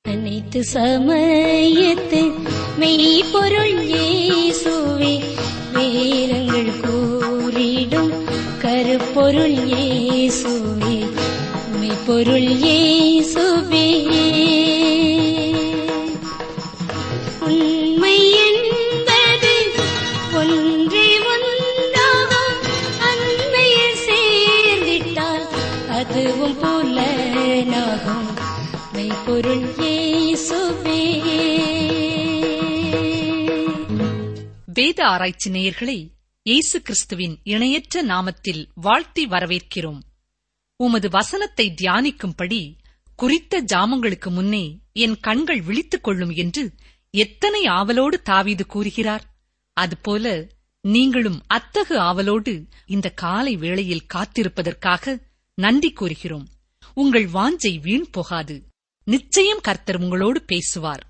அனைத்து சமயத்து மெய்ப்பொருள் இயேசுவே வேதங்கள் கூறிடும் கருப்பொருள் இயேசுவே மெய்ப்பொருள் இயேசுவே உண்மை என்பது ஒன்றே ஒன்றாகும் அண்மையில் சேர்ந்திட்டால் அதுவும் புலனாகும் மெய்ப்பொருள் இயேசுவே வேத ஆராய்ச்சி நேயர்களை இயேசு கிறிஸ்துவின் இணையற்ற நாமத்தில் வாழ்த்தி வரவேற்கிறோம் உமது வசனத்தை தியானிக்கும்படி குறித்த ஜாமங்களுக்கு முன்னே என் கண்கள் விழித்துக் கொள்ளும் என்று எத்தனை ஆவலோடு தாவீது கூறுகிறார் அதுபோல நீங்களும் அத்தகு ஆவலோடு இந்த காலை வேளையில் காத்திருப்பதற்காக நன்றி கூறுகிறோம் உங்கள் வாஞ்சை வீண் போகாது நிச்சயம் கர்த்தர் உங்களோடு பேசுவார்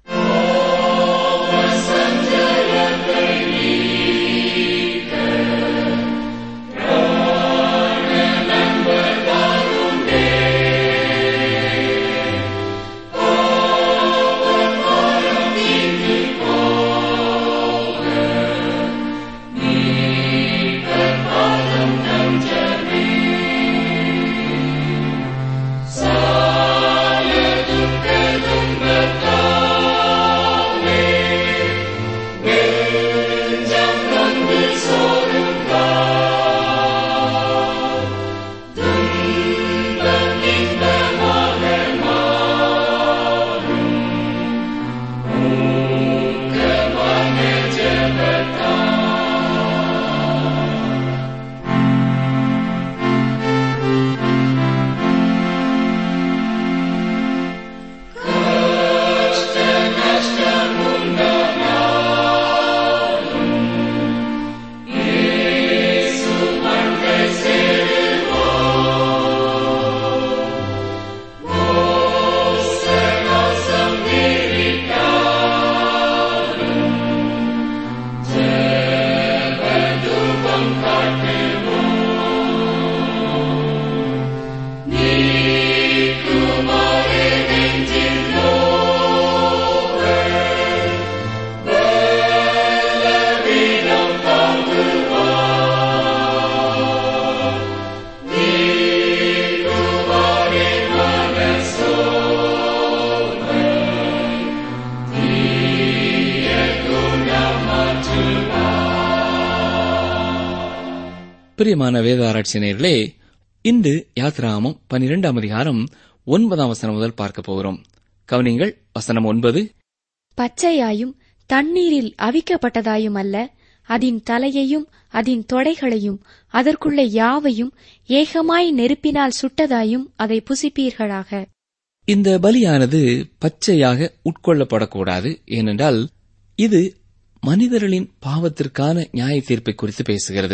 பிரியமான வேத ஆராய்ச்சியர்களே இன்று யாத்ராமம் பனிரெண்டாம் அதிகாரம் ஒன்பதாம் வசனம் முதல் பார்க்க போகிறோம் கவனிங்கள் வசனம் ஒன்பது பச்சையாயும் தண்ணீரில் அவிக்கப்பட்டதாயும் அல்ல அதின் தலையையும் அதின் தொடைகளையும் அதற்குள்ள யாவையும் ஏகமாய் நெருப்பினால் சுட்டதாயும் அதை புசிப்பீர்களாக இந்த பலியானது பச்சையாக உட்கொள்ளப்படக்கூடாது ஏனென்றால் இது மனிதர்களின் பாவத்திற்கான நியாய தீர்ப்பை குறித்து பேசுகிறது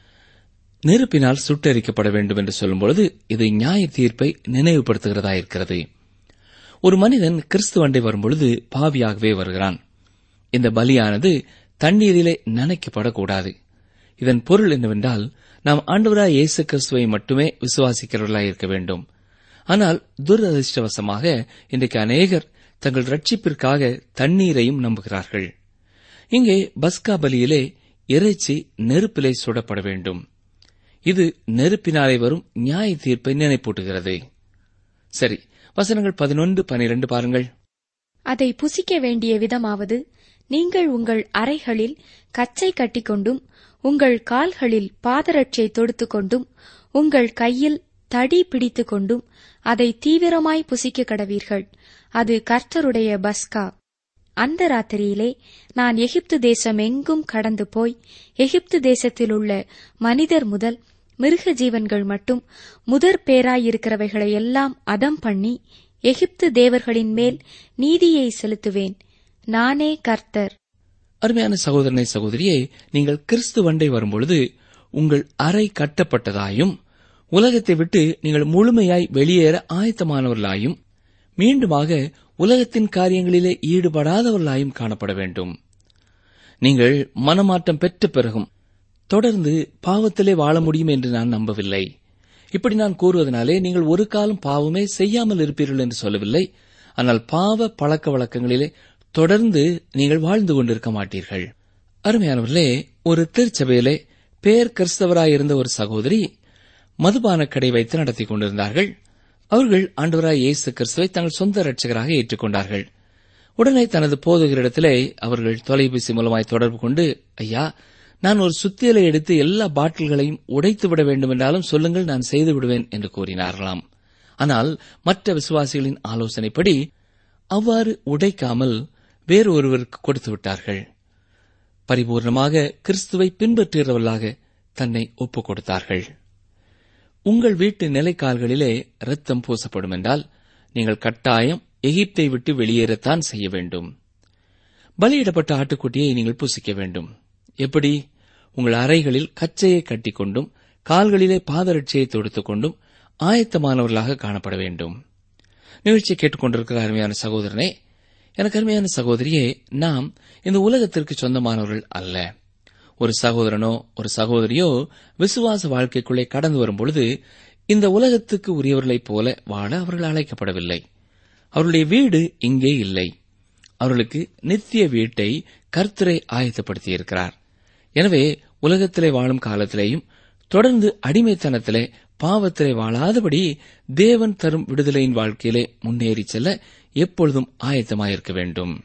நெருப்பினால் சுட்டரிக்கப்பட வேண்டும் என்று சொல்லும்பொழுது இது நியாய தீர்ப்பை நினைவுபடுத்துகிறதா இருக்கிறது ஒரு மனிதன் கிறிஸ்துவண்டை வரும்பொழுது பாவியாகவே வருகிறான் இந்த பலியானது தண்ணீரிலே நனைக்கப்படக்கூடாது இதன் பொருள் என்னவென்றால் நாம் ஆண்டவராய் இயேசு கிறிஸ்துவை மட்டுமே விசுவாசிக்கிறவர்களாய் இருக்க வேண்டும் ஆனால் துரதிருஷ்டவசமாக இன்றைக்கு அநேகர் தங்கள் ரட்சிப்பிற்காக தண்ணீரையும் நம்புகிறார்கள் இங்கே பஸ்கா பலியிலே இறைச்சி நெருப்பிலே சுடப்பட வேண்டும் இது நெருப்பினாலே வரும் நியாய தீர்ப்பை நினைப்பூட்டுகிறது சரி வசனங்கள் பதினொன்று பனிரெண்டு பாருங்கள் அதை புசிக்க வேண்டிய விதமாவது நீங்கள் உங்கள் அறைகளில் கச்சை கட்டிக்கொண்டும் உங்கள் கால்களில் பாதரட்சை தொடுத்துக் கொண்டும் உங்கள் கையில் தடி பிடித்துக் கொண்டும் அதை தீவிரமாய் புசிக்க கடவீர்கள் அது கர்த்தருடைய பஸ்கா அந்த ராத்திரியிலே நான் எகிப்து தேசம் எங்கும் கடந்து போய் எகிப்து தேசத்தில் உள்ள மனிதர் முதல் மிருக ஜீவன்கள் மட்டும் முதற் பேராயிருக்கிறவைகளை எல்லாம் அதம் பண்ணி எகிப்து தேவர்களின் மேல் நீதியை செலுத்துவேன் நானே கர்த்தர் அருமையான சகோதரனை சகோதரியே நீங்கள் கிறிஸ்துவண்டை வரும்பொழுது உங்கள் அறை கட்டப்பட்டதாயும் உலகத்தை விட்டு நீங்கள் முழுமையாய் வெளியேற ஆயத்தமானவர்களாயும் மீண்டுமாக உலகத்தின் காரியங்களிலே ஈடுபடாதவர்களாயும் காணப்பட வேண்டும் நீங்கள் மனமாற்றம் பெற்ற பிறகும் தொடர்ந்து பாவத்திலே வாழ முடியும் என்று நான் நம்பவில்லை இப்படி நான் கூறுவதனாலே நீங்கள் ஒரு காலம் பாவமே செய்யாமல் இருப்பீர்கள் என்று சொல்லவில்லை ஆனால் பாவ பழக்க வழக்கங்களிலே தொடர்ந்து நீங்கள் வாழ்ந்து கொண்டிருக்க மாட்டீர்கள் அருமையானவர்களே ஒரு திருச்சபையிலே பேர் கிறிஸ்தவராயிருந்த ஒரு சகோதரி மதுபான கடை வைத்து நடத்திக் கொண்டிருந்தார்கள் அவர்கள் ஆண்டவராய் இயேசு கிறிஸ்துவை தங்கள் சொந்த இரட்சகராக ஏற்றுக்கொண்டார்கள் உடனே தனது போதகரிடத்திலே அவர்கள் தொலைபேசி மூலமாய் தொடர்பு கொண்டு ஐயா நான் ஒரு சுத்தியலை எடுத்து எல்லா பாட்டில்களையும் உடைத்து விட வேண்டும் என்றாலும் சொல்லுங்கள் நான் செய்து விடுவேன் என்று கூறினார்களாம் ஆனால் மற்ற விசுவாசிகளின் ஆலோசனைப்படி அவ்வாறு உடைக்காமல் வேறு ஒருவருக்கு கொடுத்து விட்டார்கள் பரிபூர்ணமாக கிறிஸ்துவை பின்பற்றுகிறவர்களாக தன்னை ஒப்புக் கொடுத்தார்கள் உங்கள் வீட்டு நிலைக்கால்களிலே ரத்தம் பூசப்படும் என்றால் நீங்கள் கட்டாயம் எகிப்தை விட்டு வெளியேறத்தான் செய்ய வேண்டும் பலியிடப்பட்ட ஆட்டுக்குட்டியை நீங்கள் புசிக்க வேண்டும் எப்படி உங்கள் அறைகளில் கச்சையை கட்டிக்கொண்டும் கால்களிலே பாதரட்சியை தொடுத்துக் கொண்டும் ஆயத்தமானவர்களாக காணப்பட வேண்டும் நிகழ்ச்சியை கேட்டுக்கொண்டிருக்கிற அருமையான சகோதரனே எனக்கு அருமையான சகோதரியே நாம் இந்த உலகத்திற்கு சொந்தமானவர்கள் அல்ல ஒரு சகோதரனோ ஒரு சகோதரியோ விசுவாச வாழ்க்கைக்குள்ளே கடந்து வரும்பொழுது இந்த உலகத்துக்கு உரியவர்களைப் போல வாழ அவர்கள் அழைக்கப்படவில்லை அவருடைய வீடு இங்கே இல்லை அவர்களுக்கு நித்திய வீட்டை கர்த்தரை ஆயத்தப்படுத்தியிருக்கிறார் எனவே உலகத்திலே வாழும் காலத்திலேயும் தொடர்ந்து அடிமைத்தனத்திலே பாவத்திலே வாழாதபடி தேவன் தரும் விடுதலையின் வாழ்க்கையிலே முன்னேறி செல்ல எப்பொழுதும் ஆயத்தமாயிருக்க வேண்டும்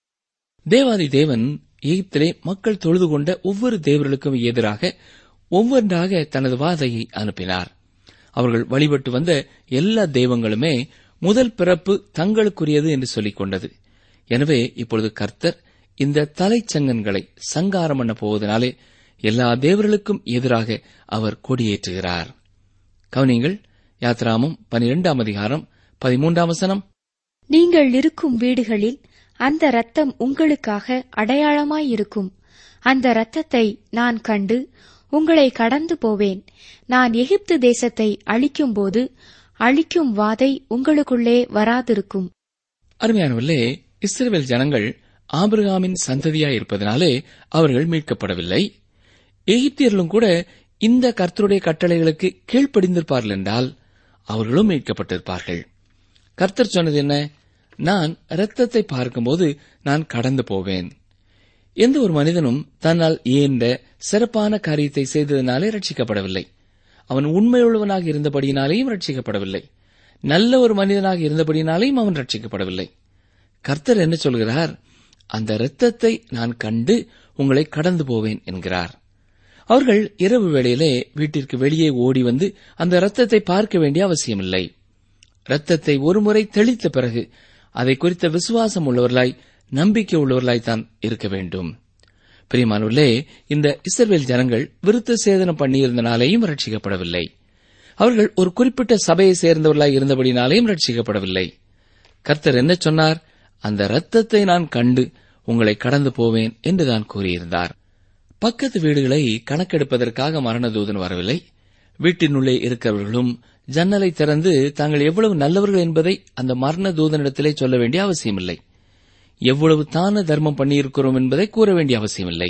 தேவாதி தேவன் எகிப்திலே மக்கள் தொழுது கொண்ட ஒவ்வொரு தேவர்களுக்கும் எதிராக ஒவ்வொன்றாக தனது வாதையை அனுப்பினார் அவர்கள் வழிபட்டு வந்த எல்லா தெய்வங்களுமே முதல் பிறப்பு தங்களுக்குரியது என்று சொல்லிக் கொண்டது எனவே இப்பொழுது கர்த்தர் இந்த தலைச்சங்கன்களை சங்காரம் பண்ண போவதனாலே எல்லா தேவர்களுக்கும் எதிராக அவர் கொடியேற்றுகிறார் கவனிங்கள் யாத்ராமம் பனிரெண்டாம் அதிகாரம் பதிமூன்றாம் வசனம் நீங்கள் இருக்கும் வீடுகளில் அந்த இரத்தம் உங்களுக்காக அடையாளமாயிருக்கும் அந்த இரத்தத்தை நான் கண்டு உங்களை கடந்து போவேன் நான் எகிப்து தேசத்தை அழிக்கும்போது அழிக்கும் வாதை உங்களுக்குள்ளே வராதிருக்கும் அருமையானவர்களே இஸ்ரேல் ஜனங்கள் ஆபிரகாமின் சந்ததியாய் இருப்பதனாலே அவர்கள் மீட்கப்படவில்லை எகிப்தியர்களும் கூட இந்த கர்த்தருடைய கட்டளைகளுக்கு கீழ்ப்படிந்திருப்பார்கள் என்றால் அவர்களும் மீட்கப்பட்டிருப்பார்கள் கர்த்தர் சொன்னது என்ன நான் இரத்தத்தை பார்க்கும்போது நான் கடந்து போவேன் எந்த ஒரு மனிதனும் தன்னால் இயன்ற சிறப்பான காரியத்தை செய்ததினாலே ரட்சிக்கப்படவில்லை அவன் உண்மையுள்ளவனாக இருந்தபடியினாலேயும் ரட்சிக்கப்படவில்லை நல்ல ஒரு மனிதனாக இருந்தபடியினாலேயும் அவன் ரட்சிக்கப்படவில்லை கர்த்தர் என்ன சொல்கிறார் அந்த இரத்தத்தை நான் கண்டு உங்களை கடந்து போவேன் என்கிறார் அவர்கள் இரவு வேளையிலே வீட்டிற்கு வெளியே ஓடி வந்து அந்த இரத்தத்தை பார்க்க வேண்டிய அவசியமில்லை இரத்தத்தை ஒருமுறை தெளித்த பிறகு அதை குறித்த விசுவாசம் உள்ளவர்களாய் நம்பிக்கை உள்ளவர்களாய் தான் இருக்க வேண்டும் பிரியமானுள்ளே இந்த இஸ்ரவேல் ஜனங்கள் விருத்த சேதனம் பண்ணியிருந்தனாலேயும் ரட்சிக்கப்படவில்லை அவர்கள் ஒரு குறிப்பிட்ட சபையை சேர்ந்தவர்களாய் இருந்தபடினாலேயும் ரட்சிக்கப்படவில்லை கர்த்தர் என்ன சொன்னார் அந்த இரத்தத்தை நான் கண்டு உங்களை கடந்து போவேன் என்றுதான் கூறியிருந்தார் பக்கத்து வீடுகளை கணக்கெடுப்பதற்காக மரணதூதன் வரவில்லை வீட்டினுள்ளே இருக்கிறவர்களும் ஜன்னலை திறந்து தாங்கள் எவ்வளவு நல்லவர்கள் என்பதை அந்த மரண தூதனிடத்திலே சொல்ல வேண்டிய அவசியமில்லை எவ்வளவு தான தர்மம் பண்ணியிருக்கிறோம் என்பதை கூற வேண்டிய அவசியமில்லை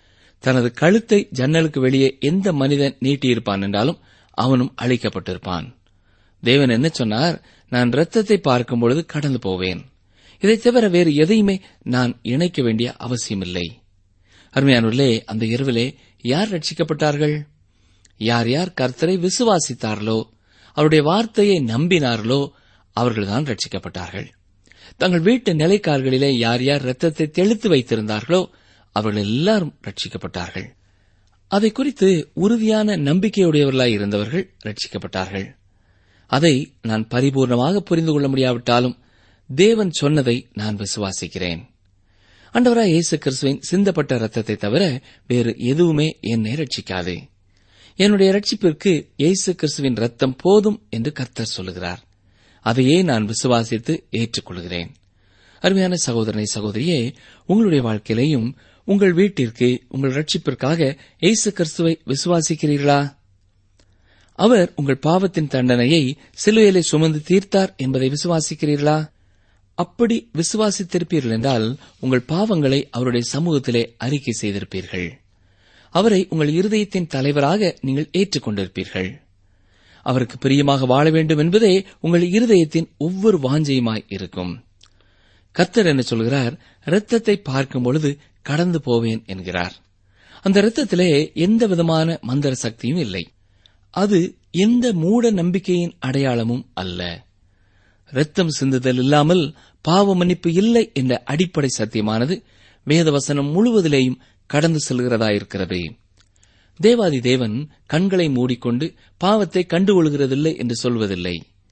தனது கழுத்தை ஜன்னலுக்கு வெளியே எந்த மனிதன் நீட்டியிருப்பான் என்றாலும் அவனும் அழிக்கப்பட்டிருப்பான் தேவன் என்ன சொன்னார் நான் இரத்தத்தை பார்க்கும் பொழுது கடந்து போவேன் இதைத் தவிர வேறு எதையுமே நான் இணைக்க வேண்டிய அவசியமில்லை அருமையானுள்ளே அந்த இரவிலே யார் ரட்சிக்கப்பட்டார்கள் யார் யார் கர்த்தரை விசுவாசித்தார்களோ அவருடைய வார்த்தையை நம்பினார்களோ அவர்கள்தான் ரட்சிக்கப்பட்டார்கள் தங்கள் வீட்டு நிலைக்கால்களிலே யார் யார் ரத்தத்தை தெளித்து வைத்திருந்தார்களோ அவர்கள் எல்லாரும் ரட்சிக்கப்பட்டார்கள் அதை குறித்து உறுதியான நம்பிக்கையுடையவர்களாய் இருந்தவர்கள் ரட்சிக்கப்பட்டார்கள் அதை நான் பரிபூர்ணமாக புரிந்து கொள்ள முடியாவிட்டாலும் தேவன் சொன்னதை நான் விசுவாசிக்கிறேன் அண்டவராய் இயேசு கிறிஸ்துவின் சிந்தப்பட்ட ரத்தத்தை தவிர வேறு எதுவுமே என்னை ரட்சிக்காது என்னுடைய ரட்சிப்பிற்கு இயேசு கிறிஸ்துவின் ரத்தம் போதும் என்று கர்த்தர் சொல்லுகிறார் அதையே நான் விசுவாசித்து ஏற்றுக்கொள்கிறேன் அருமையான சகோதரனை சகோதரியே உங்களுடைய வாழ்க்கையிலையும் உங்கள் வீட்டிற்கு உங்கள் ரட்சிப்பிற்காக இயேசு கிறிஸ்துவை விசுவாசிக்கிறீர்களா அவர் உங்கள் பாவத்தின் தண்டனையை சிலுவையிலே சுமந்து தீர்த்தார் என்பதை விசுவாசிக்கிறீர்களா அப்படி விசுவாசித்திருப்பீர்கள் என்றால் உங்கள் பாவங்களை அவருடைய சமூகத்திலே அறிக்கை செய்திருப்பீர்கள் அவரை உங்கள் இருதயத்தின் தலைவராக நீங்கள் ஏற்றுக்கொண்டிருப்பீர்கள் அவருக்கு பிரியமாக வாழ வேண்டும் என்பதே உங்கள் இருதயத்தின் ஒவ்வொரு வாஞ்சையுமாய் இருக்கும் கர்த்தர் என்ன சொல்கிறார் இரத்தத்தை பார்க்கும் பொழுது கடந்து போவேன் என்கிறார் அந்த இரத்தத்திலே எந்த விதமான மந்திர சக்தியும் இல்லை அது எந்த மூட நம்பிக்கையின் அடையாளமும் அல்ல இரத்தம் சிந்துதல் இல்லாமல் பாவ மன்னிப்பு இல்லை என்ற அடிப்படை சத்தியமானது வேதவசனம் முழுவதிலேயும் கடந்து செல்கிறதாயிருக்கிறது தேவாதி தேவன் கண்களை மூடிக்கொண்டு பாவத்தை கண்டுகொள்கிறதில்லை என்று சொல்வதில்லை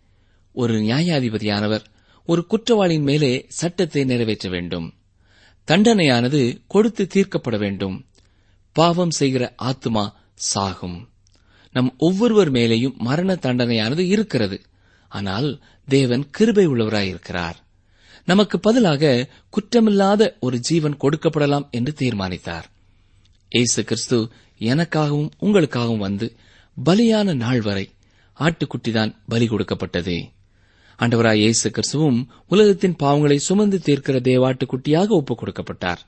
ஒரு நியாயாதிபதியானவர் ஒரு குற்றவாளியின் மேலே சட்டத்தை நிறைவேற்ற வேண்டும் தண்டனையானது கொடுத்து தீர்க்கப்பட வேண்டும் பாவம் செய்கிற ஆத்துமா சாகும் நம் ஒவ்வொருவர் மேலேயும் மரண தண்டனையானது இருக்கிறது ஆனால் தேவன் கிருபை உள்ளவராயிருக்கிறார் நமக்கு பதிலாக குற்றமில்லாத ஒரு ஜீவன் கொடுக்கப்படலாம் என்று தீர்மானித்தார் இயேசு கிறிஸ்து எனக்காகவும் உங்களுக்காகவும் வந்து பலியான நாள் வரை ஆட்டுக்குட்டிதான் பலி கொடுக்கப்பட்டது ஆண்டவராய் இயேசு கிறிஸ்துவும் உலகத்தின் பாவங்களை சுமந்து தீர்க்கிற தேவாட்டுக்குட்டியாக ஒப்புக் கொடுக்கப்பட்டார்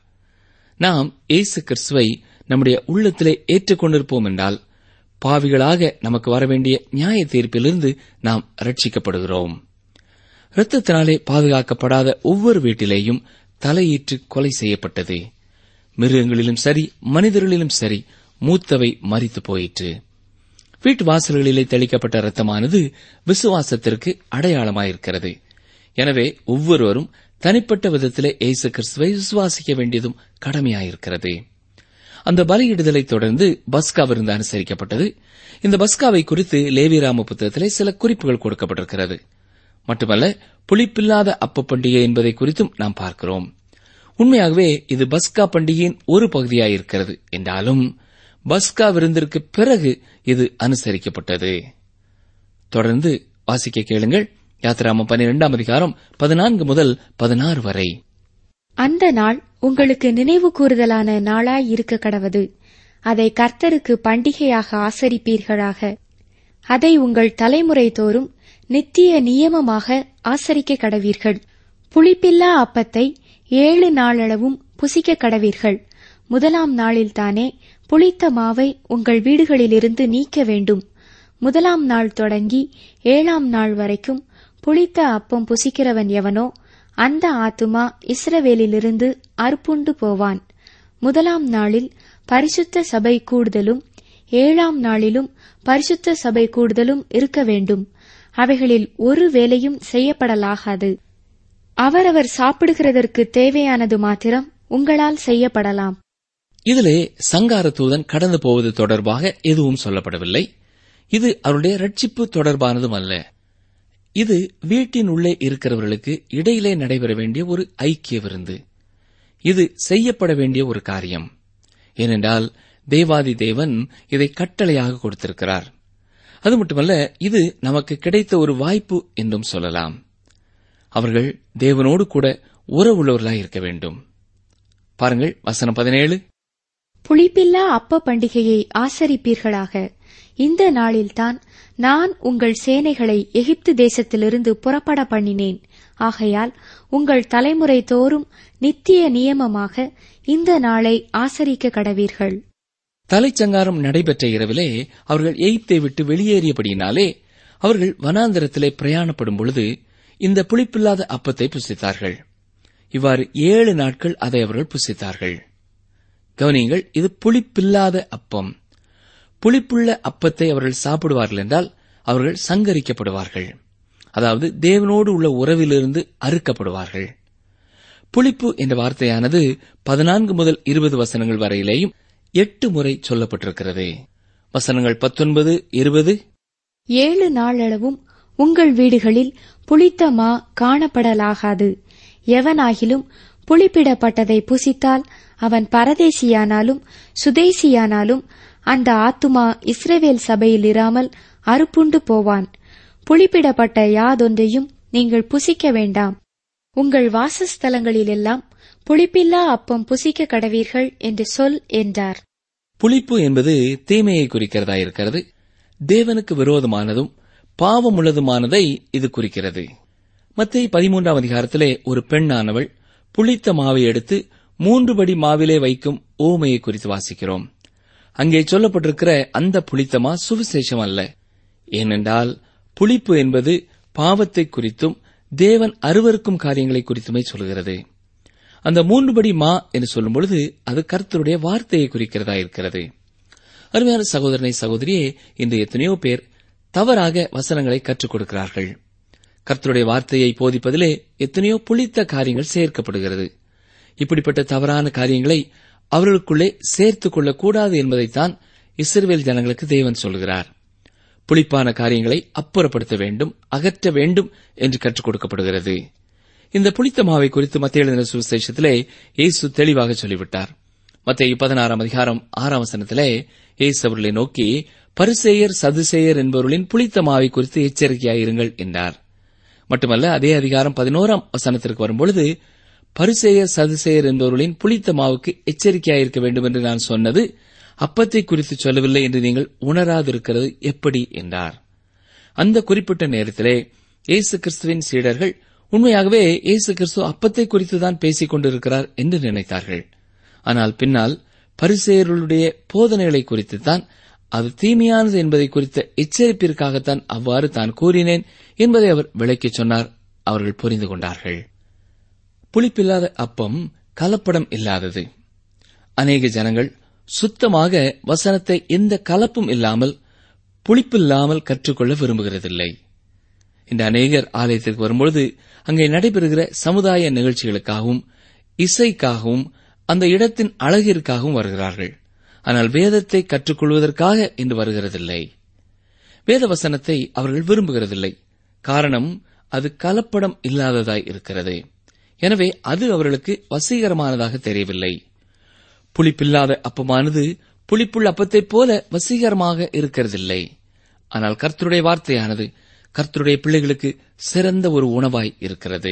நாம் இயேசு கிறிஸ்துவை நம்முடைய உள்ளத்திலே ஏற்றுக்கொண்டிருப்போம் என்றால் பாவிகளாக நமக்கு வரவேண்டிய நியாய தீர்ப்பிலிருந்து நாம் ரட்சிக்கப்படுகிறோம் இரத்தத்தினாலே பாதுகாக்கப்படாத ஒவ்வொரு வீட்டிலேயும் தலையீற்று கொலை செய்யப்பட்டது மிருகங்களிலும் சரி மனிதர்களிலும் சரி மூத்தவை மறித்து போயிற்று வீட்டு வாசல்களிலே தெளிக்கப்பட்ட இரத்தமானது விசுவாசத்திற்கு அடையாளமாயிருக்கிறது எனவே ஒவ்வொருவரும் தனிப்பட்ட விதத்திலே இயேசு கிறிஸ்துவை விசுவாசிக்க வேண்டியதும் கடமையாயிருக்கிறது அந்த பலியிடுதலை தொடர்ந்து பஸ்கா விருந்து அனுசரிக்கப்பட்டது இந்த பஸ்காவை குறித்து லேவிராம புத்தகத்திலே சில குறிப்புகள் கொடுக்கப்பட்டிருக்கிறது மட்டுமல்ல புளிப்பில்லாத அப்ப பண்டிகை என்பதை குறித்தும் நாம் பார்க்கிறோம் உண்மையாகவே இது பஸ்கா பண்டிகையின் ஒரு பகுதியாயிருக்கிறது என்றாலும் பஸ்கா விருந்திற்கு பிறகு இது அனுசரிக்கப்பட்டது தொடர்ந்து வாசிக்க கேளுங்கள் யாத்திராமம் பன்னிரெண்டாம் அதிகாரம் பதினான்கு முதல் பதினாறு வரை அந்த நாள் உங்களுக்கு நினைவு கூறுதலான நாளாய் இருக்க கடவது அதை கர்த்தருக்கு பண்டிகையாக ஆசரிப்பீர்களாக அதை உங்கள் தலைமுறை தோறும் நித்திய நியமமாக ஆசரிக்க கடவீர்கள் புளிப்பில்லா அப்பத்தை ஏழு நாளளவும் புசிக்க கடவீர்கள் முதலாம் நாளில்தானே புளித்த மாவை உங்கள் வீடுகளிலிருந்து நீக்க வேண்டும் முதலாம் நாள் தொடங்கி ஏழாம் நாள் வரைக்கும் புளித்த அப்பம் புசிக்கிறவன் எவனோ அந்த ஆத்துமா இஸ்ரவேலிலிருந்து அறுப்புண்டு போவான் முதலாம் நாளில் பரிசுத்த சபை கூடுதலும் ஏழாம் நாளிலும் பரிசுத்த சபை கூடுதலும் இருக்க வேண்டும் அவைகளில் ஒரு வேலையும் செய்யப்படலாகாது அவரவர் சாப்பிடுகிறதற்கு தேவையானது மாத்திரம் உங்களால் செய்யப்படலாம் இதிலே சங்கார தூதன் கடந்து போவது தொடர்பாக எதுவும் சொல்லப்படவில்லை இது அவருடைய ரட்சிப்பு தொடர்பானதும் அல்ல இது வீட்டின் உள்ளே இருக்கிறவர்களுக்கு இடையிலே நடைபெற வேண்டிய ஒரு ஐக்கிய விருந்து இது செய்யப்பட வேண்டிய ஒரு காரியம் ஏனென்றால் தேவாதி தேவன் இதை கட்டளையாக கொடுத்திருக்கிறார் அது மட்டுமல்ல இது நமக்கு கிடைத்த ஒரு வாய்ப்பு என்றும் சொல்லலாம் அவர்கள் தேவனோடு கூட உறவுள்ளவர்களாய் இருக்க வேண்டும் பாருங்கள் வசனம் பதினேழு புளிப்பில்லா அப்ப பண்டிகையை ஆசரிப்பீர்களாக இந்த நாளில்தான் நான் உங்கள் சேனைகளை எகிப்து தேசத்திலிருந்து புறப்பட பண்ணினேன் ஆகையால் உங்கள் தலைமுறை தோறும் நித்திய நியமமாக இந்த நாளை ஆசரிக்க கடவீர்கள் தலைச்சங்காரம் நடைபெற்ற இரவிலே அவர்கள் எய்த்தை விட்டு வெளியேறியபடியினாலே அவர்கள் வனாந்தரத்திலே பிரயாணப்படும் பொழுது இந்த புளிப்பில்லாத அப்பத்தை புசித்தார்கள் இவ்வாறு ஏழு நாட்கள் அதை அவர்கள் புசித்தார்கள் கவனியுங்கள் இது புளிப்பில்லாத அப்பம் புளிப்புள்ள அப்பத்தை அவர்கள் சாப்பிடுவார்கள் என்றால் அவர்கள் சங்கரிக்கப்படுவார்கள் அதாவது தேவனோடு உள்ள உறவிலிருந்து அறுக்கப்படுவார்கள் புளிப்பு என்ற வார்த்தையானது பதினான்கு முதல் இருபது வசனங்கள் வரையிலேயும் எட்டு முறை சொல்லப்பட்டிருக்கிறது வசனங்கள் பத்தொன்பது இருபது ஏழு நாளளவும் உங்கள் வீடுகளில் புளித்த மா காணப்படலாகாது எவனாகிலும் புளிப்பிடப்பட்டதை புசித்தால் அவன் பரதேசியானாலும் சுதேசியானாலும் அந்த ஆத்துமா இஸ்ரவேல் சபையில் இராமல் அறுப்புண்டு போவான் புளிப்பிடப்பட்ட யாதொன்றையும் நீங்கள் புசிக்க வேண்டாம் உங்கள் வாசஸ்தலங்களிலெல்லாம் புளிப்பில்லா அப்பம் புசிக்க கடவீர்கள் என்று சொல் என்றார் புளிப்பு என்பது தீமையை குறிக்கிறதா இருக்கிறது தேவனுக்கு விரோதமானதும் பாவமுள்ளதுமானதை இது குறிக்கிறது மத்திய பதிமூன்றாம் அதிகாரத்திலே ஒரு பெண்ணானவள் புளித்த மாவை எடுத்து மூன்று படி மாவிலே வைக்கும் ஓமையை குறித்து வாசிக்கிறோம் அங்கே சொல்லப்பட்டிருக்கிற அந்த புளித்தமா சுவிசேஷம் அல்ல ஏனென்றால் புளிப்பு என்பது பாவத்தை குறித்தும் தேவன் அருவருக்கும் காரியங்களை குறித்துமே சொல்கிறது அந்த மூன்றுபடி மா என்று சொல்லும் பொழுது அது கர்த்தருடைய வார்த்தையை குறிக்கிறதா இருக்கிறது அருமையான சகோதரனை சகோதரியே இன்று எத்தனையோ பேர் தவறாக வசனங்களை கற்றுக் கொடுக்கிறார்கள் கர்த்தருடைய வார்த்தையை போதிப்பதிலே எத்தனையோ புளித்த காரியங்கள் சேர்க்கப்படுகிறது இப்படிப்பட்ட தவறான காரியங்களை அவர்களுக்குள்ளே சேர்த்துக் கொள்ளக்கூடாது என்பதைத்தான் இஸ்ரவேல் ஜனங்களுக்கு தேவன் சொல்கிறார் புளிப்பான காரியங்களை அப்புறப்படுத்த வேண்டும் அகற்ற வேண்டும் என்று கற்றுக் கொடுக்கப்படுகிறது இந்த புளித்த மாவை குறித்து மத்திய எழுதின சுவிசேஷத்திலே இயேசு தெளிவாக சொல்லிவிட்டார் மத்திய பதினாறாம் அதிகாரம் ஆறாம் வசனத்திலே இயேசு அவர்களை நோக்கி பரிசேயர் சதுசேயர் என்பவர்களின் புளித்த மாவை குறித்து எச்சரிக்கையாயிருங்கள் என்றார் மட்டுமல்ல அதே அதிகாரம் பதினோராம் வசனத்திற்கு வரும்பொழுது பரிசேயர் சதுசேயர் என்பவர்களின் புளித்த மாவுக்கு எச்சரிக்கையாயிருக்க வேண்டும் என்று நான் சொன்னது அப்பத்தை குறித்து சொல்லவில்லை என்று நீங்கள் உணராதிருக்கிறது எப்படி என்றார் அந்த குறிப்பிட்ட நேரத்திலே இயேசு கிறிஸ்துவின் சீடர்கள் உண்மையாகவே இயேசு கிறிஸ்து அப்பத்தை குறித்துதான் பேசிக் கொண்டிருக்கிறார் என்று நினைத்தார்கள் ஆனால் பின்னால் பரிசேயர்களுடைய போதனைகளை குறித்துத்தான் அது தீமையானது என்பதை குறித்த எச்சரிப்பிற்காகத்தான் அவ்வாறு தான் கூறினேன் என்பதை அவர் விளக்கிச் சொன்னார் அவர்கள் புரிந்து கொண்டார்கள் புளிப்பில்லாத அப்பம் கலப்படம் இல்லாதது அநேக ஜனங்கள் சுத்தமாக வசனத்தை எந்த கலப்பும் இல்லாமல் புளிப்பில்லாமல் கற்றுக்கொள்ள விரும்புகிறதில்லை இந்த அநேகர் ஆலயத்திற்கு வரும்பொழுது அங்கே நடைபெறுகிற சமுதாய நிகழ்ச்சிகளுக்காகவும் இசைக்காகவும் அந்த இடத்தின் அழகிற்காகவும் வருகிறார்கள் ஆனால் வேதத்தை கற்றுக்கொள்வதற்காக என்று வருகிறதில்லை வேத வசனத்தை அவர்கள் விரும்புகிறதில்லை காரணம் அது கலப்படம் இல்லாததாய் இருக்கிறது எனவே அது அவர்களுக்கு வசீகரமானதாக தெரியவில்லை புளிப்பில்லாத அப்பமானது புளிப்புள்ள அப்பத்தைப் போல வசீகரமாக இருக்கிறதில்லை ஆனால் கர்த்தருடைய வார்த்தையானது கர்த்தருடைய பிள்ளைகளுக்கு சிறந்த ஒரு உணவாய் இருக்கிறது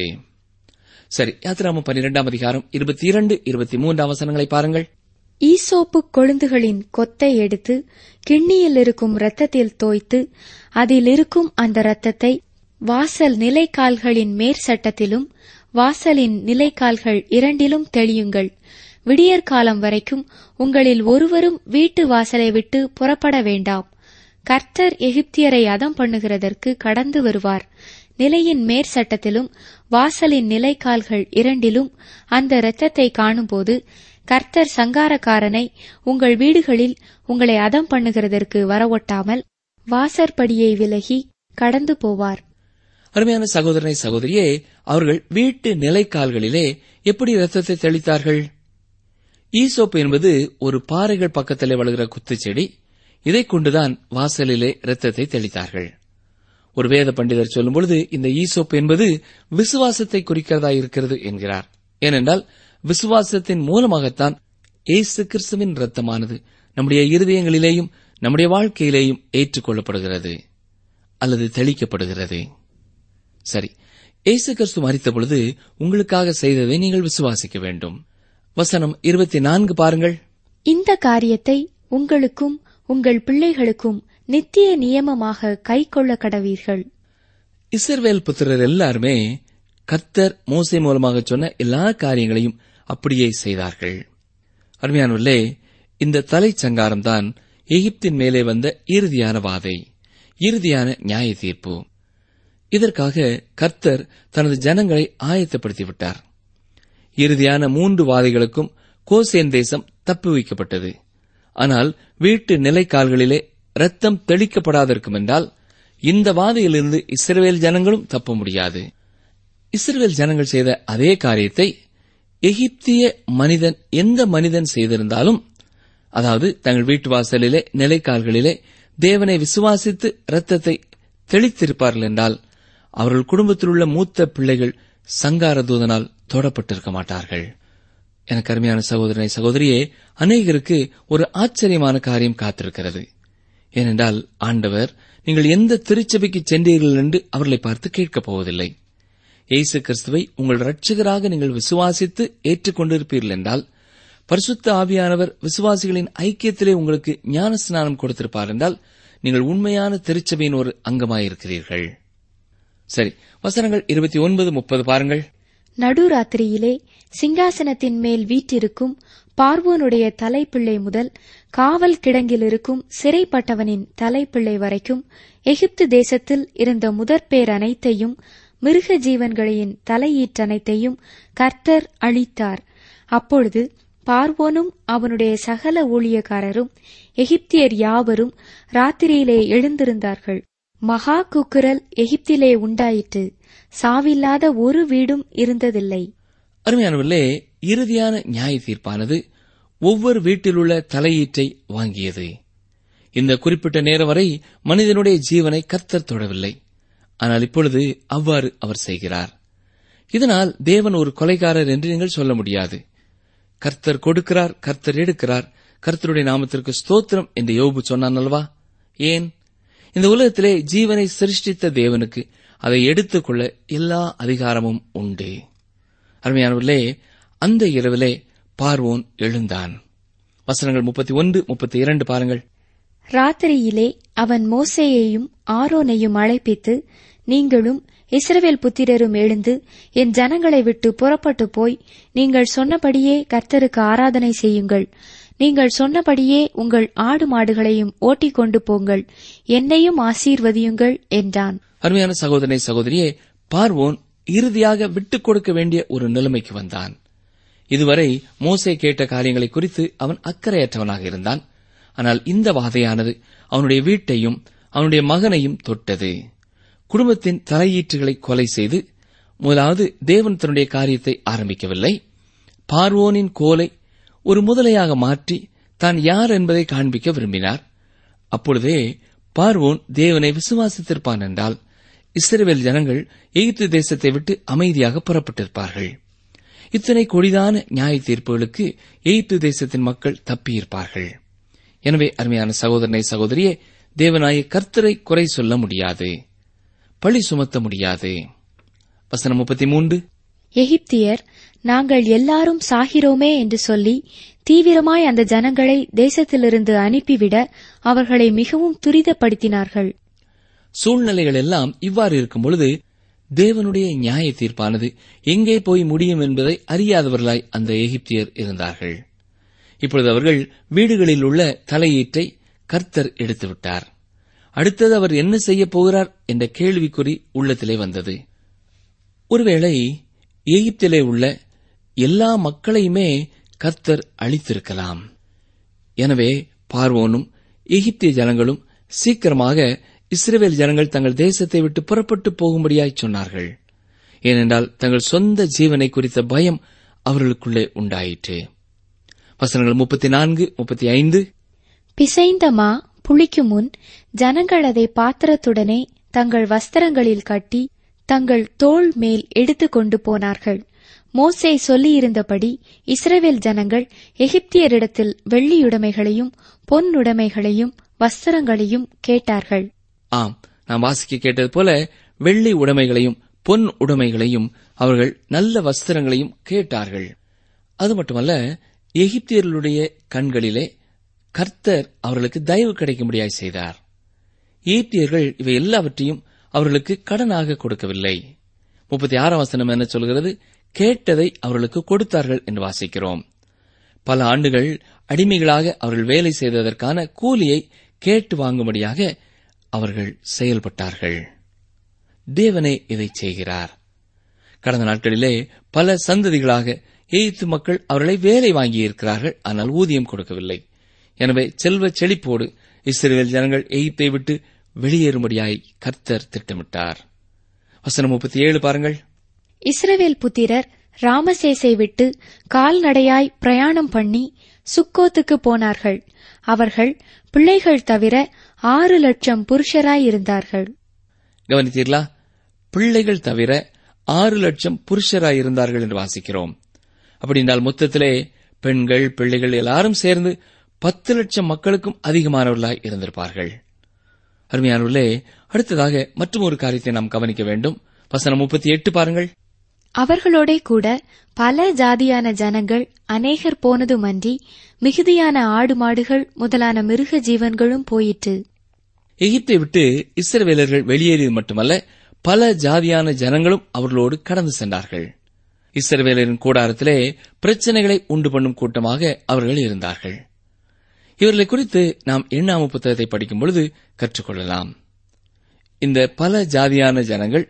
சரி யாத்திராம பன்னிரெண்டாம் அதிகாரம் இருபத்தி இரண்டு இருபத்தி மூன்றாம் வசனங்களை பாருங்கள் ஈசோப்பு கொழுந்துகளின் கொத்தை எடுத்து கிண்ணியில் இருக்கும் இரத்தத்தில் தோய்த்து அதில் இருக்கும் அந்த இரத்தத்தை வாசல் நிலைக்கால்களின் மேற்சட்டத்திலும் வாசலின் நிலைக்கால்கள் இரண்டிலும் தெளியுங்கள் விடியற்காலம் வரைக்கும் உங்களில் ஒருவரும் வீட்டு வாசலை விட்டு புறப்பட வேண்டாம் கர்த்தர் எகிப்தியரை அதம் பண்ணுகிறதற்கு கடந்து வருவார் நிலையின் மேற்சட்டத்திலும் வாசலின் நிலைக்கால்கள் இரண்டிலும் அந்த இரத்தத்தை காணும்போது கர்த்தர் சங்காரக்காரனை உங்கள் வீடுகளில் உங்களை அதம் பண்ணுகிறதற்கு வரவொட்டாமல் வாசற்படியை விலகி கடந்து போவார் அருமையான சகோதரனை சகோதரியே அவர்கள் வீட்டு நிலைக்கால்களிலே எப்படி இரத்தத்தை தெளித்தார்கள் ஈசோப்பு என்பது ஒரு பாறைகள் பக்கத்திலே வளர்கிற குத்துச்செடி இதைக் கொண்டுதான் வாசலிலே இரத்தத்தை தெளித்தார்கள் ஒரு வேத பண்டிதர் சொல்லும்பொழுது இந்த ஈசோப்பு என்பது விசுவாசத்தை குறிக்கிறதா இருக்கிறது என்கிறார் ஏனென்றால் விசுவாசத்தின் மூலமாகத்தான் இயேசு கிறிஸ்துவின் இரத்தமானது நம்முடைய இருதயங்களிலேயும் நம்முடைய வாழ்க்கையிலேயும் ஏற்றுக்கொள்ளப்படுகிறது அல்லது தெளிக்கப்படுகிறது சரி இயேசு கிறிஸ்து மறித்த பொழுது உங்களுக்காக செய்ததை நீங்கள் விசுவாசிக்க வேண்டும் வசனம் இருபத்தி நான்கு பாருங்கள் இந்த காரியத்தை உங்களுக்கும் உங்கள் பிள்ளைகளுக்கும் நித்திய நியமமாக கைக்கொள்ள கடவீர்கள் இஸ்ரவேல் புத்திரர் எல்லாருமே கர்த்தர் மோசே மூலமாக சொன்ன எல்லா காரியங்களையும் அப்படியே செய்தார்கள் அருமையானவர்களே இந்த தலைச்சங்காரம்தான் எகிப்தின் மேலே வந்த இறுதியான வாதை இறுதியான நியாய தீர்ப்பு இதற்காக கர்த்தர் தனது ஜனங்களை ஆயத்தப்படுத்திவிட்டார் இறுதியான மூன்று வாதைகளுக்கும் கோசேன் தேசம் தப்பி வைக்கப்பட்டது ஆனால் வீட்டு நிலைக்கால்களிலே ரத்தம் தெளிக்கப்படாதிருக்கும் என்றால் இந்த வாதையிலிருந்து இஸ்ரவேல் ஜனங்களும் தப்ப முடியாது இஸ்ரவேல் ஜனங்கள் செய்த அதே காரியத்தை எகிப்திய மனிதன் எந்த மனிதன் செய்திருந்தாலும் அதாவது தங்கள் வீட்டு வாசலிலே நிலைக்கால்களிலே தேவனை விசுவாசித்து இரத்தத்தை தெளித்திருப்பார்கள் என்றால் அவர்கள் குடும்பத்தில் உள்ள மூத்த பிள்ளைகள் சங்கார தூதனால் தொடப்பட்டிருக்க மாட்டார்கள் எனக்கு அருமையான சகோதரனை சகோதரியே அநேகருக்கு ஒரு ஆச்சரியமான காரியம் காத்திருக்கிறது ஏனென்றால் ஆண்டவர் நீங்கள் எந்த திருச்சபைக்கு சென்றீர்கள் என்று அவர்களை பார்த்து கேட்கப் போவதில்லை இயேசு கிறிஸ்துவை உங்கள் இரட்சகராக நீங்கள் விசுவாசித்து ஏற்றுக்கொண்டிருப்பீர்கள் என்றால் பரிசுத்த ஆவியானவர் விசுவாசிகளின் ஐக்கியத்திலே உங்களுக்கு ஞான ஸ்நானம் கொடுத்திருப்பார் என்றால் நீங்கள் உண்மையான திருச்சபையின் ஒரு அங்கமாயிருக்கிறீர்கள் சரி வசனங்கள் இருபத்தி ஒன்பது முப்பது பாருங்கள் நடுராத்திரியிலே சிங்காசனத்தின் மேல் வீற்றிருக்கும் பார்வோனுடைய தலைப்பிள்ளை முதல் காவல் கிடங்கில் இருக்கும் சிறைப்பட்டவனின் தலைப்பிள்ளை வரைக்கும் எகிப்து தேசத்தில் இருந்த முதற்பேர் அனைத்தையும் மிருக ஜீவன்களின் தலையீற்றனைத்தையும் கர்த்தர் அழித்தார் அப்பொழுது பார்வோனும் அவனுடைய சகல ஊழியக்காரரும் எகிப்தியர் யாவரும் ராத்திரியிலே எழுந்திருந்தார்கள் மகா குக்குரல் எகிப்திலே உண்டாயிற்று சாவில்லாத ஒரு வீடும் இருந்ததில்லை அருமையானவர்களே இறுதியான நியாய தீர்ப்பானது ஒவ்வொரு வீட்டிலுள்ள தலையீற்றை வாங்கியது இந்த குறிப்பிட்ட நேரம் வரை மனிதனுடைய ஜீவனை கர்த்தர் தொடவில்லை ஆனால் இப்பொழுது அவ்வாறு அவர் செய்கிறார் இதனால் தேவன் ஒரு கொலைகாரர் என்று நீங்கள் சொல்ல முடியாது கர்த்தர் கொடுக்கிறார் கர்த்தர் எடுக்கிறார் கர்த்தருடைய நாமத்திற்கு ஸ்தோத்திரம் என்று யோபு சொன்னான் அல்லவா ஏன் இந்த உலகத்திலே ஜீவனை சிருஷ்டித்த தேவனுக்கு அதை எடுத்துக்கொள்ள எல்லா அதிகாரமும் உண்டு அருமையானவர்களே அந்த இரவிலே பார்வோன் எழுந்தான் வசனங்கள் முப்பத்தி ஒன்று முப்பத்தி இரண்டு பாருங்கள் ராத்திரியிலே அவன் மோசேயையும் ஆரோனையும் அழைப்பித்து நீங்களும் இஸ்ரவேல் புத்திரரும் எழுந்து என் ஜனங்களை விட்டு புறப்பட்டு போய் நீங்கள் சொன்னபடியே கர்த்தருக்கு ஆராதனை செய்யுங்கள் நீங்கள் சொன்னபடியே உங்கள் ஆடு மாடுகளையும் ஓட்டிக் கொண்டு போங்கள் என்னையும் ஆசீர்வதியுங்கள் என்றான் அருமையான சகோதரனை சகோதரியே பார்வோன் இறுதியாக விட்டுக் கொடுக்க வேண்டிய ஒரு நிலைமைக்கு வந்தான் இதுவரை மோசே கேட்ட காரியங்களை குறித்து அவன் அக்கறையற்றவனாக இருந்தான் ஆனால் இந்த வாதையானது அவனுடைய வீட்டையும் அவனுடைய மகனையும் தொட்டது குடும்பத்தின் தலையீற்றுகளை கொலை செய்து முதலாவது தேவன் தன்னுடைய காரியத்தை ஆரம்பிக்கவில்லை பார்வோனின் கோலை ஒரு முதலையாக மாற்றி தான் யார் என்பதை காண்பிக்க விரும்பினார் அப்பொழுதே பார்வோன் தேவனை விசுவாசித்திருப்பான் என்றால் இஸ்ரவேல் ஜனங்கள் எகிப்து தேசத்தை விட்டு அமைதியாக புறப்பட்டிருப்பார்கள் இத்தனை கொடிதான நியாய தீர்ப்புகளுக்கு எகிப்து தேசத்தின் மக்கள் தப்பியிருப்பார்கள் எனவே அருமையான சகோதரனை சகோதரியே தேவனாய கர்த்தரை குறை சொல்ல முடியாது பழி சுமத்த முடியாது வசனம் முப்பத்தி மூன்று எகிப்தியர் நாங்கள் எல்லாரும் சாகிறோமே என்று சொல்லி தீவிரமாய் அந்த ஜனங்களை தேசத்திலிருந்து அனுப்பிவிட அவர்களை மிகவும் துரிதப்படுத்தினார்கள் சூழ்நிலைகள் எல்லாம் இவ்வாறு இருக்கும் பொழுது தேவனுடைய நியாய தீர்ப்பானது எங்கே போய் முடியும் என்பதை அறியாதவர்களாய் அந்த எகிப்தியர் இருந்தார்கள் இப்பொழுது அவர்கள் வீடுகளில் உள்ள தலையீற்றை கர்த்தர் எடுத்துவிட்டார் அடுத்தது அவர் என்ன செய்யப் போகிறார் என்ற கேள்விக்குறி உள்ளத்திலே வந்தது ஒருவேளை எகிப்திலே உள்ள எல்லா மக்களையுமே கர்த்தர் அழித்திருக்கலாம் எனவே பார்வோனும் எகிப்திய ஜனங்களும் சீக்கிரமாக இஸ்ரேல் ஜனங்கள் தங்கள் தேசத்தை விட்டு புறப்பட்டு போகும்படியாய் சொன்னார்கள் ஏனென்றால் தங்கள் சொந்த ஜீவனை குறித்த பயம் அவர்களுக்குள்ளே உண்டாயிற்று வசனங்கள் முப்பத்தி நான்கு முப்பத்தி ஐந்து பிசைந்த மா புளிக்கும் முன் ஜனங்கள் அதை பாத்திரத்துடனே தங்கள் வஸ்திரங்களில் கட்டி தங்கள் தோள் மேல் எடுத்துக் கொண்டு போனார்கள் மோசே சொல்லியிருந்தபடி இஸ்ரவேல் ஜனங்கள் எகிப்தியரிடத்தில் வெள்ளியுடைமைகளையும் பொன்னுடைமைகளையும் வஸ்திரங்களையும் கேட்டார்கள் ஆம் நாம் வாசிக்க கேட்டது போல வெள்ளி உடைமைகளையும் பொன் உடைமைகளையும் அவர்கள் நல்ல வஸ்திரங்களையும் கேட்டார்கள் அது மட்டுமல்ல எகிப்தியர்களுடைய கண்களிலே கர்த்தர் அவர்களுக்கு தயவு கிடைக்கும்படியாய் செய்தார் எகிப்தியர்கள் இவை எல்லாவற்றையும் அவர்களுக்கு கடனாக கொடுக்கவில்லை முப்பத்தி ஆறாம் வசனம் என்ன சொல்கிறது கேட்டதை அவர்களுக்கு கொடுத்தார்கள் என்று வாசிக்கிறோம் பல ஆண்டுகள் அடிமைகளாக அவர்கள் வேலை செய்ததற்கான கூலியை கேட்டு வாங்கும்படியாக அவர்கள் செயல்பட்டார்கள் தேவனே இதை செய்கிறார் கடந்த நாட்களிலே பல சந்ததிகளாக எகிப்து மக்கள் அவர்களை வேலை வாங்கியிருக்கிறார்கள் ஆனால் ஊதியம் கொடுக்கவில்லை எனவே செல்வ செழிப்போடு இஸ்ரேல் ஜனங்கள் எகிப்தை விட்டு வெளியேறும்படியாய் கர்த்தர் திட்டமிட்டார் வசனம் முப்பத்தி ஏழு பாருங்கள் இஸ்ரவேல் புத்திரர் ராமசேசை விட்டு கால்நடையாய் பிரயாணம் பண்ணி சுக்கோத்துக்கு போனார்கள் அவர்கள் பிள்ளைகள் தவிர ஆறு லட்சம் புருஷராய் இருந்தார்கள் கவனித்தீர்களா பிள்ளைகள் தவிர ஆறு லட்சம் புருஷராய் இருந்தார்கள் என்று வாசிக்கிறோம் அப்படி என்றால் மொத்தத்திலே பெண்கள் பிள்ளைகள் எல்லாரும் சேர்ந்து பத்து லட்சம் மக்களுக்கும் அதிகமானவர்களாய் இருந்திருப்பார்கள் அருமையானவர்களே அடுத்ததாக மற்றும் ஒரு காரியத்தை நாம் கவனிக்க வேண்டும் வசனம் முப்பத்தி எட்டு பாருங்கள் அவர்களோடே கூட பல ஜாதியான ஜனங்கள் அநேகர் போனதுமன்றி மிகுதியான ஆடு மாடுகள் முதலான மிருக ஜீவன்களும் போயிற்று எகிப்தை விட்டு இஸ்ரவேலர்கள் வெளியேறியது மட்டுமல்ல பல ஜாதியான ஜனங்களும் அவர்களோடு கடந்து சென்றார்கள் இஸ்ரவேலரின் கூடாரத்திலே பிரச்சனைகளை உண்டு பண்ணும் கூட்டமாக அவர்கள் இருந்தார்கள் இவர்களை குறித்து நாம் எண்ணாம புத்தகத்தை படிக்கும் பொழுது கற்றுக்கொள்ளலாம் இந்த பல ஜாதியான ஜனங்கள்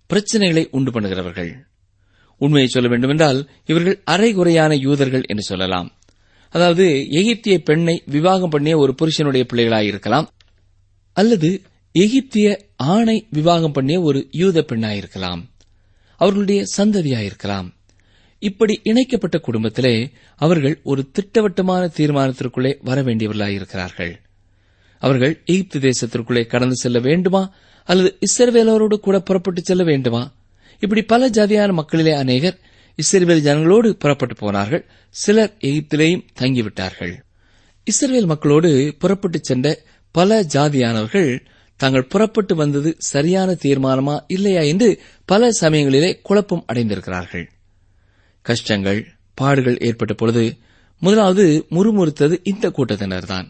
பிரச்சனைகளை உண்டு பண்ணுகிறவர்கள் உண்மையை சொல்ல வேண்டுமென்றால் இவர்கள் அரைகுறையான யூதர்கள் என்று சொல்லலாம் அதாவது எகிப்திய பெண்ணை விவாகம் பண்ணிய ஒரு புருஷனுடைய பிள்ளைகளாயிருக்கலாம் அல்லது எகிப்திய ஆணை விவாகம் பண்ணிய ஒரு யூத பெண்ணாயிருக்கலாம் அவர்களுடைய சந்ததியாயிருக்கலாம் இப்படி இணைக்கப்பட்ட குடும்பத்திலே அவர்கள் ஒரு திட்டவட்டமான தீர்மானத்திற்குள்ளே வர வேண்டியவர்களாயிருக்கிறார்கள் அவர்கள் எகிப்து தேசத்திற்குள்ளே கடந்து செல்ல வேண்டுமா அல்லது இஸ்ரவேலரோடு கூட புறப்பட்டு செல்ல வேண்டுமா இப்படி பல ஜாதியான மக்களிலே அநேகர் இஸ்ரவேல் ஜனங்களோடு புறப்பட்டு போனார்கள் சிலர் எகிப்திலேயும் தங்கிவிட்டார்கள் இஸ்ரவேல் மக்களோடு புறப்பட்டு சென்ற பல ஜாதியானவர்கள் தாங்கள் புறப்பட்டு வந்தது சரியான தீர்மானமா இல்லையா என்று பல சமயங்களிலே குழப்பம் அடைந்திருக்கிறார்கள் கஷ்டங்கள் பாடுகள் ஏற்பட்ட பொழுது முதலாவது முறுமுறுத்தது இந்த கூட்டத்தினர்தான்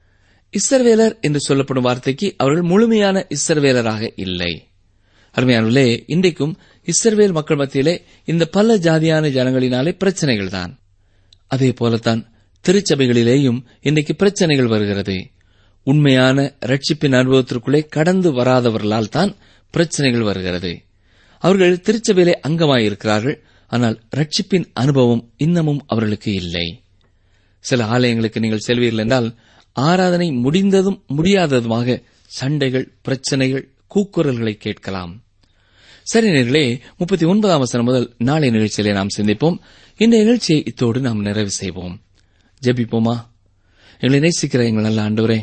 இஸ்ரவேலர் என்று சொல்லப்படும் வார்த்தைக்கு அவர்கள் முழுமையான இஸ்ரவேலராக இல்லை அருமையானவர்களே இன்றைக்கும் இஸ்ரவேல் மக்கள் மத்தியிலே இந்த பல ஜாதியான ஜனங்களினாலே பிரச்சனைகள் தான் அதே போலத்தான் திருச்சபைகளிலேயும் இன்றைக்கு பிரச்சனைகள் வருகிறது உண்மையான ரட்சிப்பின் அனுபவத்திற்குள்ளே கடந்து வராதவர்களால் தான் பிரச்சனைகள் வருகிறது அவர்கள் திருச்சபையிலே அங்கமாயிருக்கிறார்கள் ஆனால் ரட்சிப்பின் அனுபவம் இன்னமும் அவர்களுக்கு இல்லை சில ஆலயங்களுக்கு நீங்கள் செல்வீர்கள் என்றால் ஆராதனை முடிந்ததும் முடியாததுமாக சண்டைகள் பிரச்சனைகள் கூக்குரல்களை கேட்கலாம் சரி நேர்களே முப்பத்தி ஒன்பதாம் வசனம் முதல் நாளை நிகழ்ச்சியிலே நாம் சிந்திப்போம் இந்த நிகழ்ச்சியை இத்தோடு நாம் நிறைவு செய்வோம் ஜெபிப்போமா எங்களை நேசிக்கிற எங்கள் நல்ல ஆண்டவரே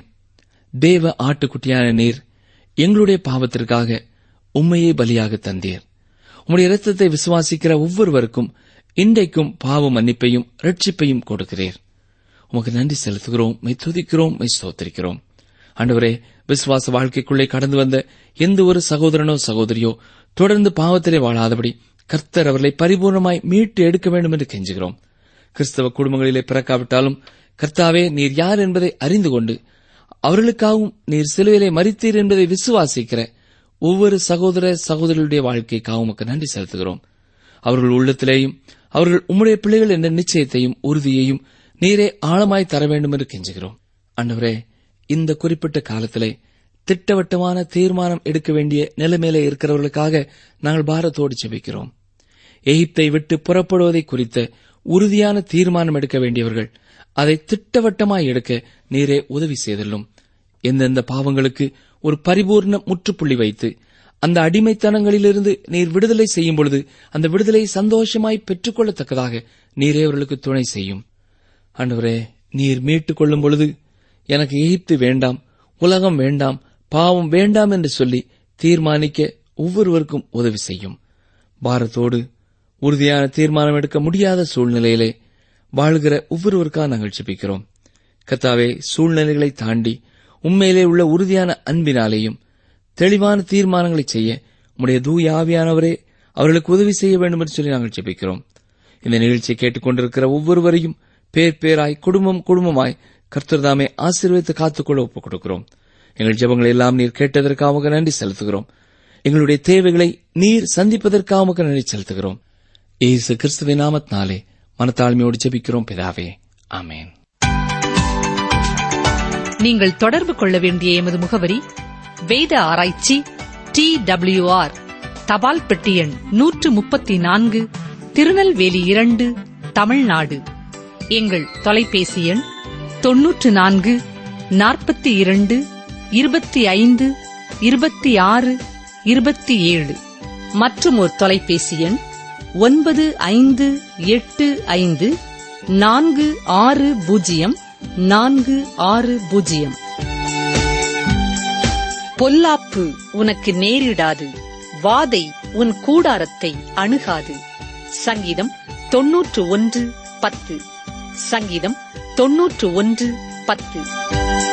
தேவ ஆட்டுக்குட்டியான நீர் எங்களுடைய பாவத்திற்காக உண்மையை பலியாக தந்தீர் உம்முடைய இரத்தத்தை விசுவாசிக்கிற ஒவ்வொருவருக்கும் இன்றைக்கும் பாவ மன்னிப்பையும் ரட்சிப்பையும் கொடுக்கிறீர் உமக்கு நன்றி செலுத்துகிறோம் மை துதிக்கிறோம் மை ஸ்தோத்திரிக்கிறோம் ஆண்டவரே விசுவாச வாழ்க்கைக்குள்ளே கடந்து வந்த எந்த ஒரு சகோதரனோ சகோதரியோ தொடர்ந்து பாவத்திலே வாழாதபடி கர்த்தர் அவர்களை பரிபூர்ணமாய் மீட்டு எடுக்க வேண்டும் என்று கெஞ்சுகிறோம் கிறிஸ்தவ குடும்பங்களிலே பிறக்காவிட்டாலும் கர்த்தாவே நீர் யார் என்பதை அறிந்து கொண்டு அவர்களுக்காகவும் நீர் சிலுவையிலே மறித்தீர் என்பதை விசுவாசிக்கிற ஒவ்வொரு சகோதர சகோதரிகளுடைய வாழ்க்கைக்காகவும் உமக்கு நன்றி செலுத்துகிறோம் அவர்கள் உள்ளத்திலேயும் அவர்கள் உம்முடைய பிள்ளைகள் என்ற நிச்சயத்தையும் உறுதியையும் நீரே ஆழமாய் தர வேண்டும் என்று கெஞ்சுகிறோம் அண்டவரே இந்த குறிப்பிட்ட காலத்திலே திட்டவட்டமான தீர்மானம் எடுக்க வேண்டிய நிலைமையில இருக்கிறவர்களுக்காக நாங்கள் பாரத்தோடு செபிக்கிறோம் எகிப்தை விட்டு புறப்படுவதை குறித்த உறுதியான தீர்மானம் எடுக்க வேண்டியவர்கள் அதை திட்டவட்டமாய் எடுக்க நீரே உதவி செய்துள்ளோம் எந்தெந்த பாவங்களுக்கு ஒரு பரிபூர்ண முற்றுப்புள்ளி வைத்து அந்த அடிமைத்தனங்களிலிருந்து நீர் விடுதலை செய்யும் பொழுது அந்த விடுதலை சந்தோஷமாய் பெற்றுக்கொள்ளத்தக்கதாக நீரே அவர்களுக்கு துணை செய்யும் ஆண்டவரே நீர் மீட்டுக் கொள்ளும் பொழுது எனக்கு எகிப்து வேண்டாம் உலகம் வேண்டாம் பாவம் வேண்டாம் என்று சொல்லி தீர்மானிக்க ஒவ்வொருவருக்கும் உதவி செய்யும் பாரத்தோடு உறுதியான தீர்மானம் எடுக்க முடியாத சூழ்நிலையிலே வாழ்கிற ஒவ்வொருவருக்காக நாங்கள் ஜெபிக்கிறோம் கத்தாவே சூழ்நிலைகளை தாண்டி உண்மையிலே உள்ள உறுதியான அன்பினாலேயும் தெளிவான தீர்மானங்களை செய்ய உம்முடைய தூய ஆவியானவரே அவர்களுக்கு உதவி செய்ய வேண்டும் என்று சொல்லி நாங்கள் ஜெபிக்கிறோம் இந்த நிகழ்ச்சியை கேட்டுக்கொண்டிருக்கிற ஒவ்வொருவரையும் பேர் பேராய் குடும்பம் குடும்பமாய் கர்த்தர்தாமே ஆசீர்வதித்து காத்துக்கொள்ள ஒப்புக் கொடுக்கிறோம் எங்கள் ஜெபங்களை எல்லாம் நீர் கேட்டதற்காக நன்றி செலுத்துகிறோம் எங்களுடைய தேவைகளை நீர் சந்திப்பதற்காக நன்றி செலுத்துகிறோம் இயேசு கிறிஸ்துவின் நாமத்தினாலே மனத்தாழ்மையோடு ஜெபிக்கிறோம் பிதாவே ஆமென் நீங்கள் தொடர்பு கொள்ள வேண்டிய எமது முகவரி வேத ஆராய்ச்சி டி ஆர் தபால் பெட்டி எண் நூற்று முப்பத்தி நான்கு திருநெல்வேலி இரண்டு தமிழ்நாடு எங்கள் தொலைபேசி எண் தொன்னூற்று நான்கு நாற்பத்தி இரண்டு இருபத்தி ஐந்து இருபத்தி ஆறு இருபத்தி ஏழு மற்றும் ஒரு தொலைபேசி எண் ஒன்பது ஐந்து எட்டு ஐந்து நான்கு ஆறு பூஜ்ஜியம் நான்கு ஆறு பூஜ்ஜியம் பொல்லாப்பு உனக்கு நேரிடாது வாதை உன் கூடாரத்தை அணுகாது சங்கீதம் தொன்னூற்று ஒன்று பத்து சங்கீதம் தொன்னூற்று ஒன்று பத்து